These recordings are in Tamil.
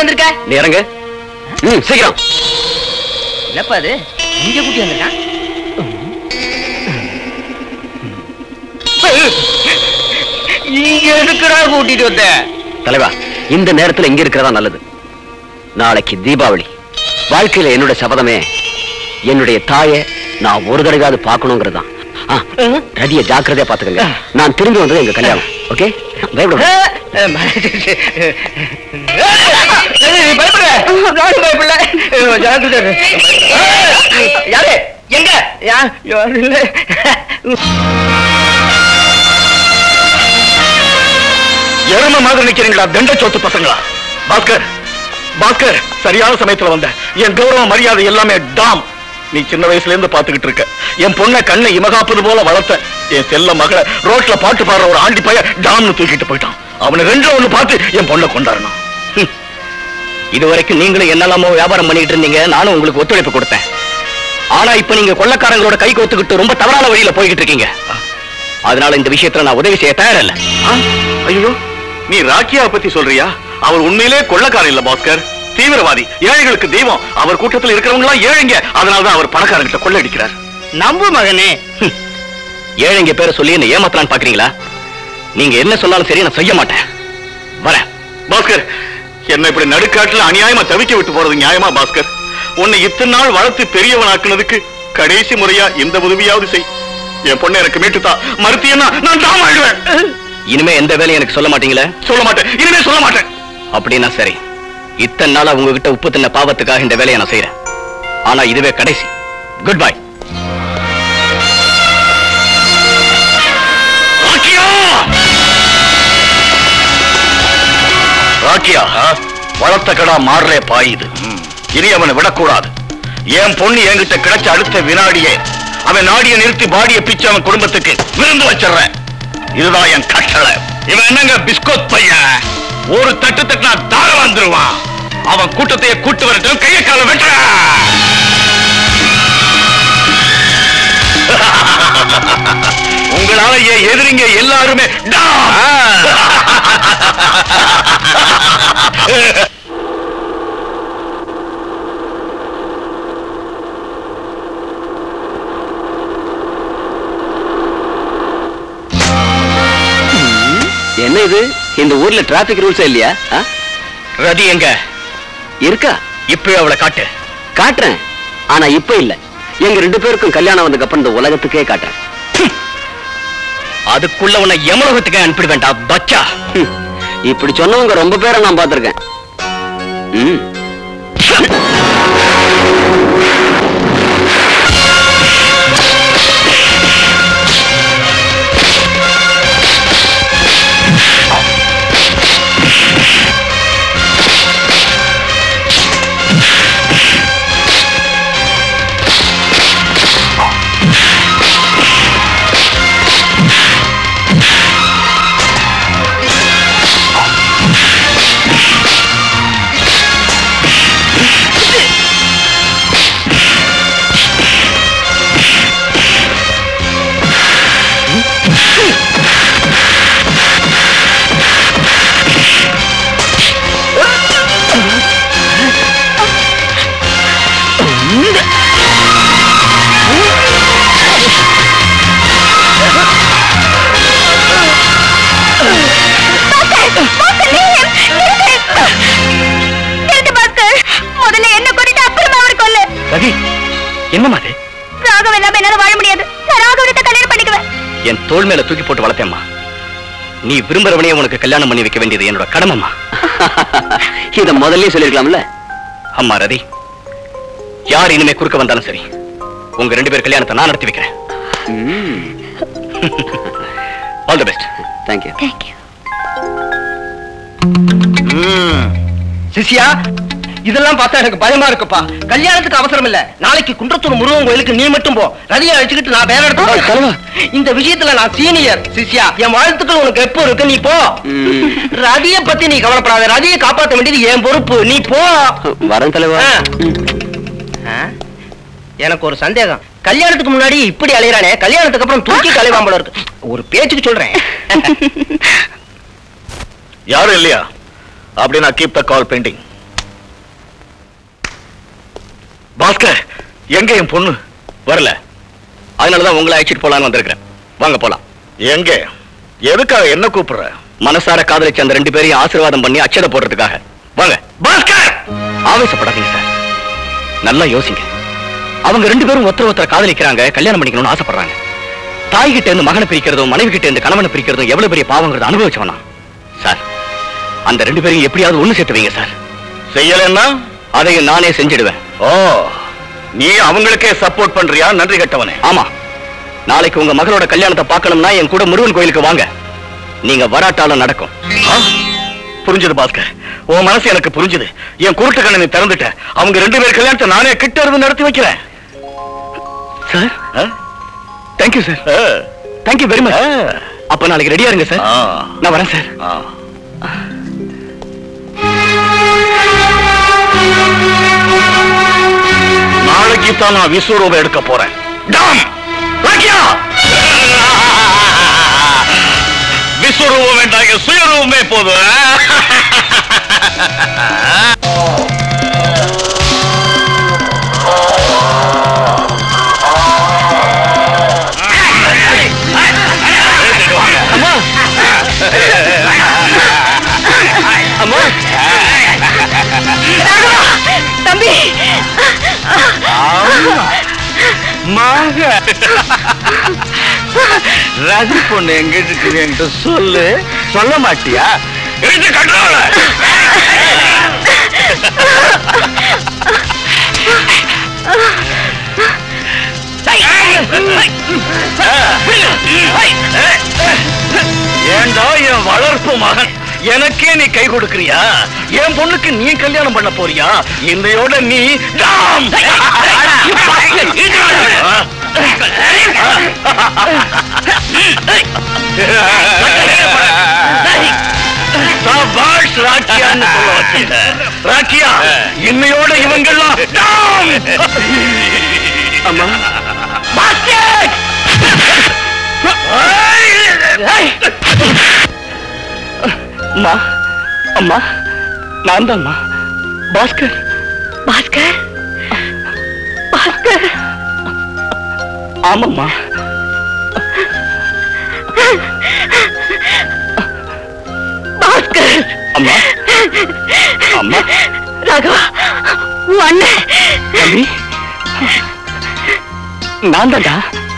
கூட்டி வந்திருக்க நீ இறங்கு ம் சீக்கிரம் என்னப்பா அது இங்க கூட்டி வந்திருக்கான் இங்க எதுக்குடா கூட்டிட்டு வந்த தலைவா இந்த நேரத்துல இங்க இருக்கிறதா நல்லது நாளைக்கு தீபாவளி வாழ்க்கையில என்னோட சபதமே என்னுடைய தாயை நான் ஒரு தடவையாவது பார்க்கணுங்கிறது தான் ரதிய ஜாக்கிரதையா பாத்துக்கங்க நான் திரும்பி வந்தது எங்க கல்யாணம் ஓகே பயப்பட யாரு எங்க யா- யாரு இல்ல எரும மாதிரி நிக்கிறீங்களா தண்ட சோத்து பசங்களா பாஸ்கர் பாஸ்கர் சரியான சமயத்துல வந்த என் கௌரவ மரியாதை எல்லாமே டாம் நீ சின்ன வயசுல இருந்து பாத்துக்கிட்டு இருக்க என் பொண்ணை கண்ணை இமகாப்பது போல வளர்த்த என் செல்ல மகளை ரோட்ல பாட்டு பாடுற ஒரு ஆண்டி பைய டாம்னு தூக்கிட்டு போயிட்டான் அவனை ரெண்டுல ஒண்ணு பார்த்து என் பொண்ணை கொண்டாடணும் இது வரைக்கும் நீங்களும் என்னெல்லாமோ வியாபாரம் பண்ணிட்டு இருந்தீங்க நானும் உங்களுக்கு ஒத்துழைப்பு கொடுத்தேன் ஆனா இப்ப நீங்க கொள்ளக்காரங்களோட கை கோத்துக்கிட்டு ரொம்ப தவறான வழியில போய்கிட்டு இருக்கீங்க அதனால இந்த விஷயத்துல நான் உதவி செய்ய தயாரில்ல ஐயோ நீ ராக்கியா பத்தி சொல்றியா அவர் உண்மையிலே கொள்ளக்காரன் இல்ல பாஸ்கர் தீவிரவாதி ஏழைகளுக்கு தெய்வம் அவர் கூட்டத்தில் இருக்கிறவங்க எல்லாம் ஏழைங்க அதனாலதான் அவர் பணக்காரங்கிட்ட கொள்ளடிக்கிறார் நம்பு மகனே ஏழைங்க பேரை சொல்லி என்ன ஏமாத்தலான்னு பாக்குறீங்களா நீங்க என்ன சொன்னாலும் சரி நான் செய்ய மாட்டேன் வரேன் பாஸ்கர் என்ன இப்படி நடுக்காட்டுல அநியாயமா தவிக்க விட்டு போறது நியாயமா பாஸ்கர் உன்னை இத்தனை நாள் வளர்த்து பெரியவனாக்குனதுக்கு கடைசி முறையா இந்த உதவியாவது செய் என் பொண்ணை எனக்கு மீட்டுத்தா மறுத்தியன்னா நான் தாம் ஆயிடுவேன் இனிமே எந்த வேலையும் எனக்கு சொல்ல மாட்டீங்களே சொல்ல மாட்டேன் இனிமே சொல்ல மாட்டேன் அப்படின்னா சரி இத்தனை நாளா உங்ககிட்ட உப்பு தின்ன பாவத்துக்காக இந்த வேலையை நான் செய்யறேன் ஆனா இதுவே கடைசி குட் பை ராக்கியா ராக்கியா வளர்த்த கடா மாறலே பாயுது இனி அவனை விடக்கூடாது என் பொண்ணு என்கிட்ட கிடைச்ச அடுத்த வினாடியே அவன் நாடிய நிறுத்தி பாடிய பிச்சு அவன் குடும்பத்துக்கு விருந்து வச்சிடுறேன் இதுதான் என் கட்டளை இவன் என்னங்க பிஸ்கோத் பையன் ஒரு தட்டு தட்டினா தாழ வந்துருவான் அவன் கூட்டத்தையே கூட்டு வரட்டும் கைய கால வெட்டுற உங்களால என் எதிரிங்க எல்லாருமே down. என்ன இது இந்த ஊர்ல டிராபிக் ரூல்ஸே இல்லையா ஆ? ரதி எங்க இருக்கா இப்பவே அவளை காட்டு காட்டுறேன் ஆனா இப்ப இல்ல எங்க ரெண்டு பேருக்கும் கல்யாணம் வந்ததுக்கு அப்புறம் இந்த உலகத்துக்கே காட்டுறேன் அதுக்குள்ள உன்னை யமலோகத்துக்கு அனுப்பிடுவேன்டா பச்சா ஹம். இப்படி சொன்னவங்க ரொம்ப பேரை நான் பார்த்திருக்கேன் ம் நிறுத்து பாஸ்கர் முதல்ல என்ன கொண்டுட்டு அப்புறமா அவர் கொல்லு ரவி என்னம்மா அது ராகவ இல்லாம என்னால வாழ முடியாது நான் ராகவனத்தை கல்யாணம் பண்ணிக்குவேன் என் தோள் மேல தூக்கி போட்டு வளர்த்தேம்மா நீ விரும்புறவனையே உனக்கு கல்யாணம் பண்ணி வைக்க வேண்டியது என்னோட கடமைம்மா இத முதல்லயே சொல்லிருக்கலாம்ல அம்மா ரதி யார் இனிமே குறுக்க வந்தாலும் சரி உங்க ரெண்டு பேர் கல்யாணத்தை நான் நடத்தி வைக்கிறேன் all the best thank you thank you சிசியா இதெல்லாம் பார்த்தா எனக்கு பயமா இருக்குப்பா கல்யாணத்துக்கு அவசரம் இல்ல நாளைக்கு குன்றத்தூர் முருகன் கோயிலுக்கு நீ மட்டும் போ ரதியை அழைச்சுக்கிட்டு நான் வேற இடத்துக்கு ஏய், தலைவா. போறேன். இந்த விஷயத்துல நான் சீனியர் சிசியா என் வாழ்த்துக்கள் உனக்கு எப்போ இருக்கு நீ போ ம். ரதிய பத்தி நீ கவலைப்படாத ரதியை காப்பாத்த வேண்டியது என் பொறுப்பு நீ போ வரேன் தலைவா ஆ. ஆ? எனக்கு ஒரு சந்தேகம் கல்யாணத்துக்கு முன்னாடி இப்படி அலையறானே கல்யாணத்துக்கு அப்புறம் தூக்கி கலைவான் போல இருக்கு ஒரு பேச்சுக்கு சொல்றேன் யாரும் இல்லையா அப்படின்னா keep the call pending Bhaskar எங்க என் பொண்ணு வரல அதனாலதான் உங்களை அழைச்சிட்டு போலான்னு வந்திருக்கிறேன் வாங்க போலாம் எங்க எதுக்காக என்ன கூப்பிடுற மனசார காதலிச்ச அந்த ரெண்டு பேரையும் ஆசீர்வாதம் பண்ணி அச்சதை போடுறதுக்காக வாங்க பாஸ்கர் ஆவேசப்படாதீங்க சார் நல்லா யோசிங்க அவங்க ரெண்டு பேரும் ஒருத்தர் ஒருத்தர் காதலிக்கிறாங்க கல்யாணம் பண்ணிக்கணும்னு ஆசைப்படுறாங்க தாய் கிட்ட இருந்து மகனை பிரிக்கிறதும் மனைவி கிட்ட இருந்து கணவனை பிரிக்கிறதும் எவ்வளவு பெரிய பாவங்கிறத அனுபவிச்சவனா சார் அந்த ரெண்டு பேரையும் எப்படியாவது ஒண்ணு சேர்த்து வைங்க சார் செய்யலன்னா அதையும் நானே செஞ்சிடுவேன் ஓ நீ அவங்களுக்கே சப்போர்ட் பண்றியா நன்றி கட்டவனே ஆமா நாளைக்கு உங்க மகளோட கல்யாணத்தை பார்க்கணும்னா என் கூட முருகன் கோயிலுக்கு வாங்க நீங்க வராட்டாலும் நடக்கும் ஆ? புரிஞ்சது பாஸ்கர் உன் மனசு எனக்கு புரிஞ்சது என் குருட்டு கண்ணை நீ திறந்துட்ட அவங்க ரெண்டு பேர் கல்யாணத்தை நானே கிட்ட இருந்து நடத்தி வைக்கிறேன் சார் ஆ? தேங்க்யூ சார் ஆ. தேங்க்யூ வெரி மச் ஆ. அப்ப நாளைக்கு ரெடியா இருங்க சார் ஆ. நான் வரேன் சார் ஆ. நாளைக்கு தான் நான் விஸ்வரூபம் எடுக்க போறேன் டாம்! ராக்கியா! விஸ்வரூபம் வேண்டாங்க சுயரூபமே போதும் அம்மா அம்மா தம்பி மாக ரதி பொண்ணு எங்க இருக்குது என்கிட்ட சொல்லு சொல்ல மாட்டியா எழுந்து கட்டுறாள ஏண்டா என் வளர்ப்பு மகன் எனக்கே நீ கை கொடுக்கறியா என் பொண்ணுக்கு நீ கல்யாணம் பண்ண போறியா இன்னையோட நீ டாம்! சபாஷ் ராக்கியான்னு சொல்ல வச்சீங்க. ராக்கியா இன்னையோட இவங்கெல்லாம் டாம்! அம்மா பாஸ்கெட்! அம்மா அம்மா நான் தான்மா பாஸ்கர் பாஸ்கர் பாஸ்கர் ஆமாம்மா பாஸ்கர் அம்மா அம்மா ராகவா உன் அண்ணன் தம்பி நான் தான்டா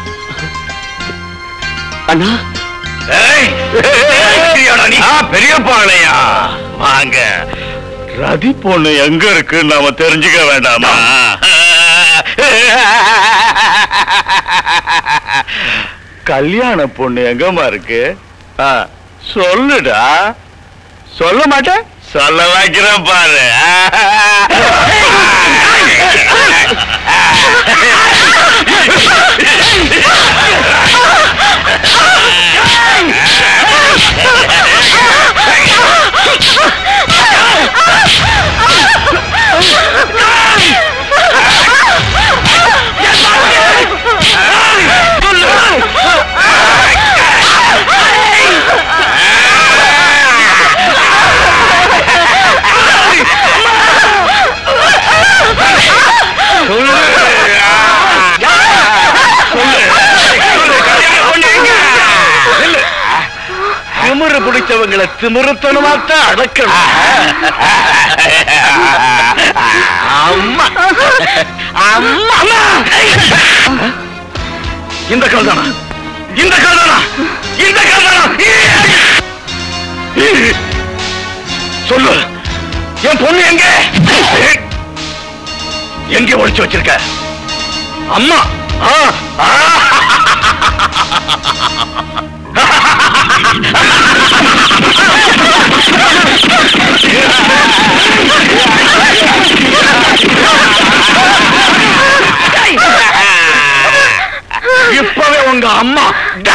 அண்ணா ஏய், பெரியடா நீ. ஆ, பெரிய பாளையா வாங்க ரதி பொண்ணு எங்க இருக்கு நாம தெரிஞ்சுக்க வேண்டாமா கல்யாண பொண்ணு எங்கம்மா இருக்கு ஆ, சொல்லுடா சொல்ல மாட்டேன் சொல்ல வைக்கிறேன் பாரு சொல்லு. சொல்லு. சொல்லு. கல்யாணம் பொண்ணு எங்க? சொல்லு. திமிரு பிடிச்சவங்களை திமிருத்தனமாத்தான் அடக்கணும் அம்மா அம்மா அம்மா இந்த கால் தானா இந்த கால் தானா இந்த கால் தானா சொல்லு என் பொண்ணு எங்க எங்க ஒளிச்சு வச்சிருக்க அம்மா ஆ, ஆ. இப்பவே உங்க அம்மா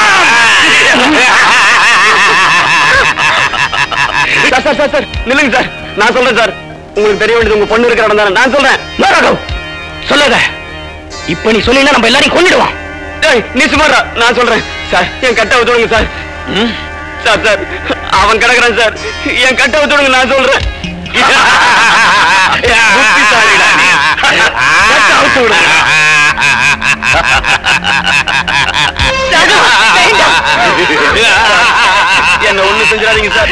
சார் சார் சார் சார் நில்லுங்க சார் நான் சொல்றேன் சார் உங்களுக்கு தெரிய வேண்டியது உங்க பொண்ணு இருக்கிற இடம் தானே நான் சொல்றேன் No, no, no. சொல்லாத இப்ப நீ சொன்னீங்கன்னா நம்ம எல்லாரையும் கொன்னிடுவான் டேய் நீ சுமாரா நான் சொல்றேன் சார் என் கட்டை விட்டுடுங்க சார் சார் சார் அவன் கிடக்குறான் சார் என் கட்டை விட்டுடுங்க நான் சொல்றேன் புத்திசாலிடா நீ. கட்டை விட்டு விடுங்க என்ன ஒண்ணு செஞ்சிடாதீங்க சார்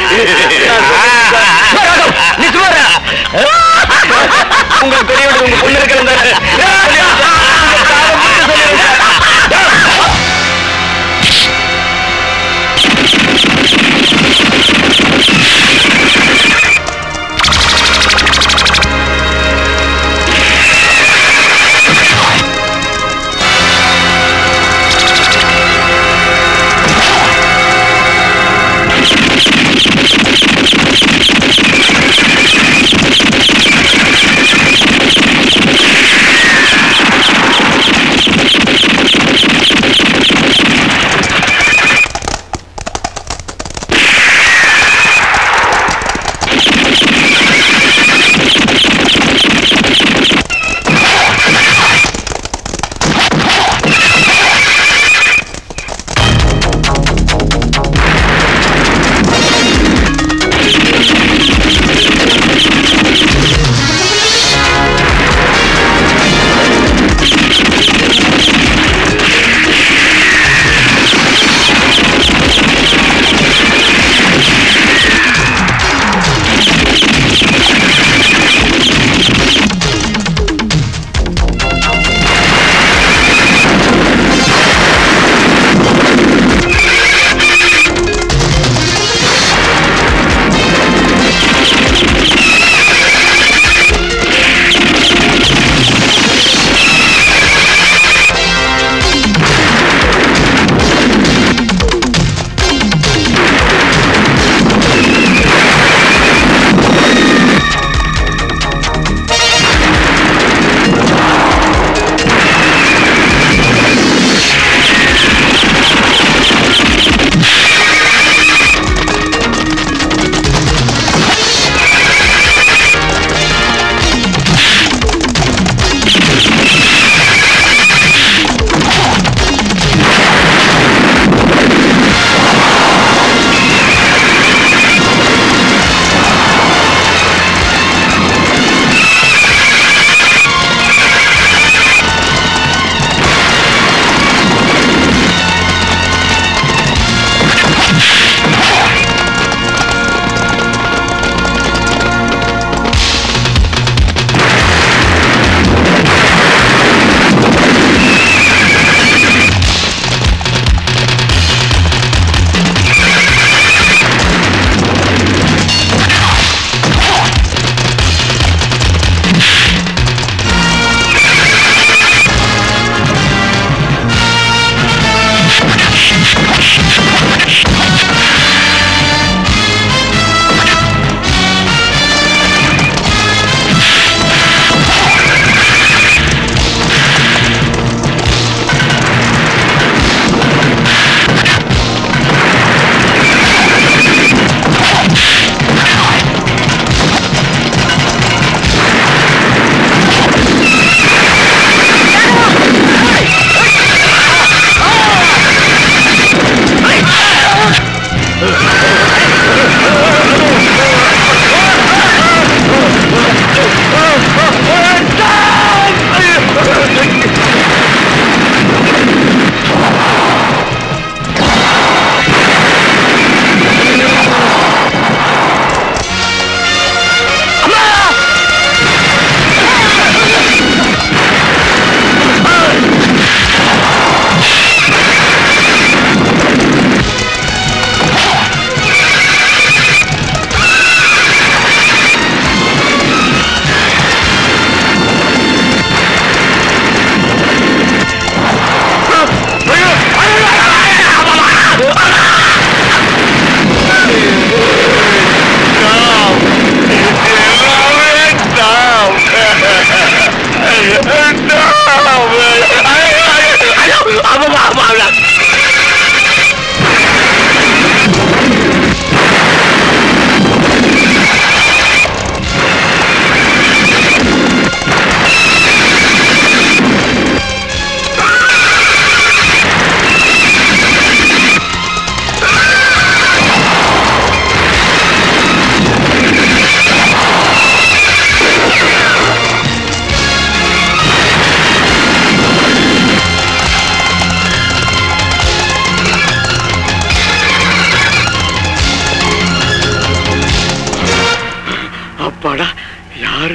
நீ சும்மா உங்க பெரிய உங்க பொண்ணு இருக்கிறது ஆ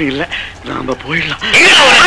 யாரும் இல்ல நாம போயிடலாம் எங்க போற